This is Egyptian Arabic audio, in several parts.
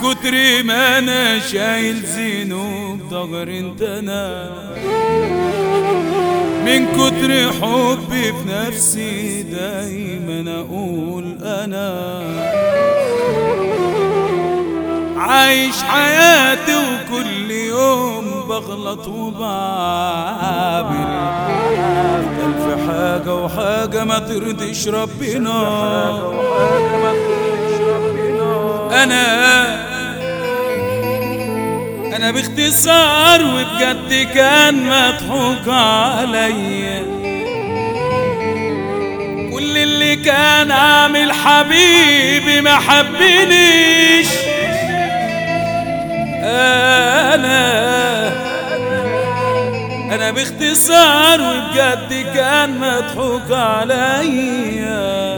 كتر ما انا شايل ذنوب ضغر انت انا من كتر حبي في نفسي دايما اقول انا عايش حياتي وكل يوم بغلط وبعابر ألف حاجة وحاجة ما ترضيش ربنا أنا أنا باختصار وبجد كان مضحوك عليا كل اللي كان عامل حبيبي ما حبنيش انا انا باختصار وبجد كان مضحوك عليا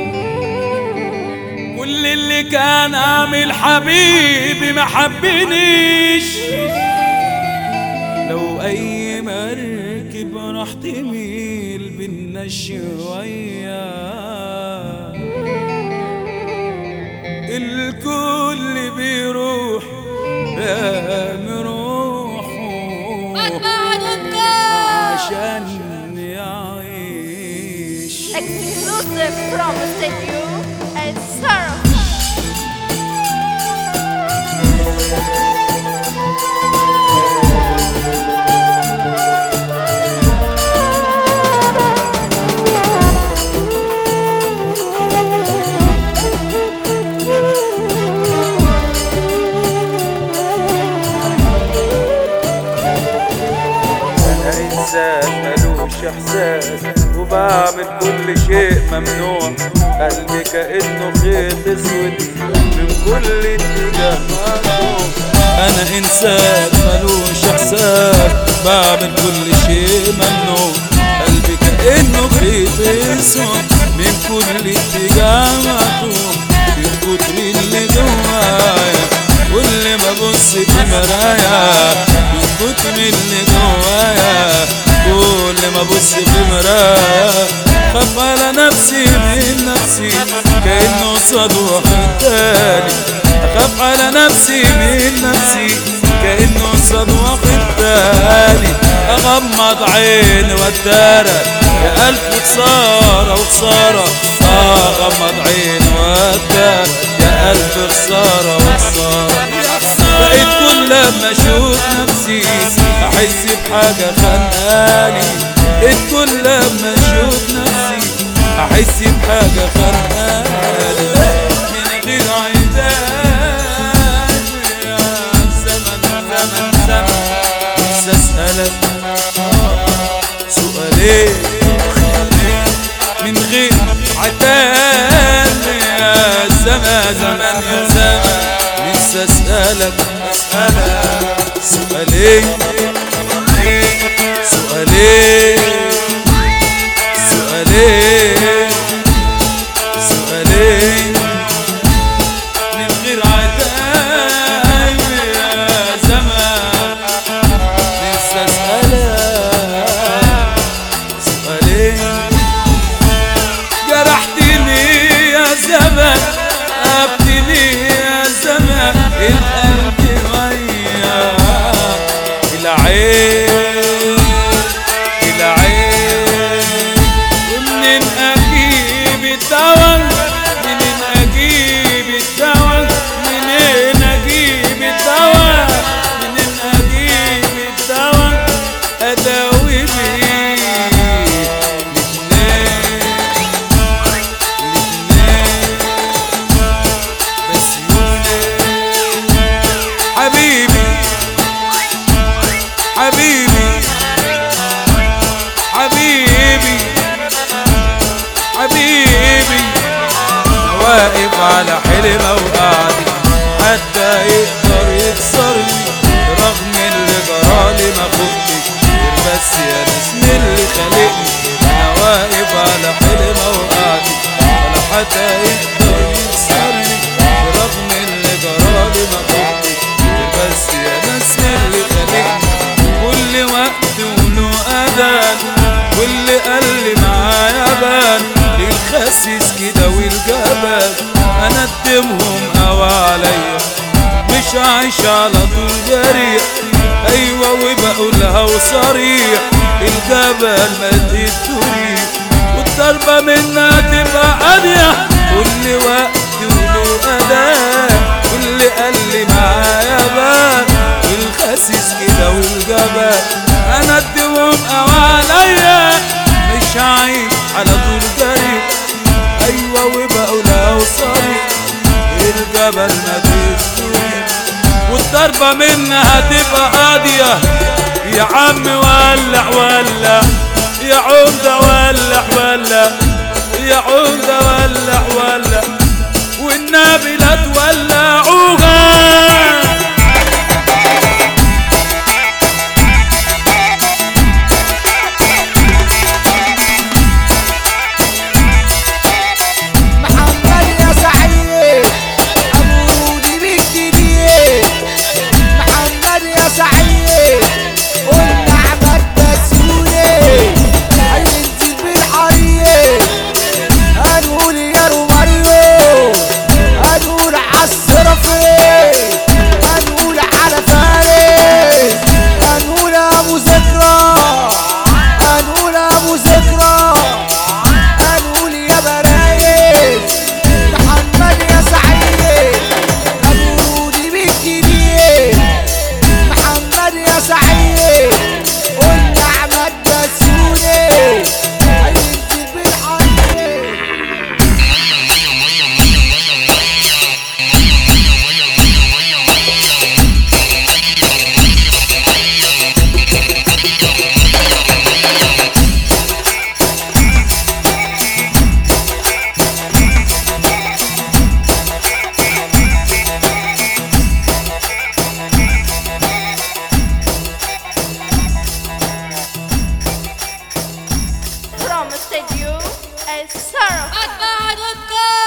كل اللي كان عامل حبيبي ما حبنيش لو اي مركب راح تميل بينا شويه الكل بيروح عشان يعيش Exclusive from Studio and Sarah. انا انسان ملوش احساس وبعمل كل شيء ممنوع قلبي كانه خيط اسود من كل اتجاه مقطوع انا انسان ملوش احساس بعمل كل شيء ممنوع قلبي كانه خيط اسود من كل اتجاه مقطوع من كتر اللي جوايا كل ما ابص في مرايا من كتر اللي جوايا كل ما ابص في مرايا خاف على نفسي من نفسي كانه قصاد واحد تاني اخاف على نفسي من نفسي كانه قصاد واحد تاني اغمض عيني واتدارى يا الف خساره وخساره آه اغمض عيني واتدارى يا الف خساره وخساره بقيت كل لما اشوف نفسي احس بحاجه خانقاني بقيت كل لما اشوف نفسي احس بحاجه خانقاني من غير عتاب يا زمن زمن زمن نفسي اسالك سؤالين من غير عتاب يا زمان زمان يا زمان لسه اسالك اسالك سؤالين سؤالين سؤالين سؤالين من غير عتاب يا زمان لسه اسالك سؤالين جرحتني يا زمان أبتني يا زمان القلب وياك العين العين ومنين أجيب الدواء منين أجيب الدواء منين أجيب الدواء منين أجيب الدواء أداوي بيه الاتنين الاتنين بس يونس حبيبي حبيبي حبيبي حبيبي واقف على حلم وقعدي حتى يقدر يكسرني رغم اللي جرالي ما خفتش غير بس يا ناس من اللي خلقني انا واقف على حلم وقعدي ولا حتى يقدر يكسرني رغم اللي جرالي ما خفتش غير بس يا ناس من اللي خلقني كل وقت وله أذان واللي قال لي معايا بان الخسيس كده والجبان أندمهم أوي عليا عايش على طول جريح ايوه وبقولها وصريح الجبل مد الدنيا والضربة منها تبقى قاضية كل وقت وله أداء كل قال لي معايا بال والخسيس كده والجبل أنا اديهم أو عليا مش عايش على طول جريح أيوة وبقولها وصريح الجبل مد الدنيا والضربة منها تبقى قاضية يا عم ولع ولع يا عمدة ولع ولع يا عمدة ولع ولع والنبي لا تولعوها محمد يا سعيد ابو رودي بالجديد محمد يا سعيد قلنا عمد بسيوني هينزل بالحريق هنقول يا روماريو هنقول عالصرفي هنقول على فارس هنقول ابو ذكرى هنقول ابو ذكرى هنقول يا برايس محمد يا سعيد ابو رودي بالجديد محمد يا سعيد قلنا عمد بسيوني هينزل بالحريق From Studio El Sorrow. أتباع دكان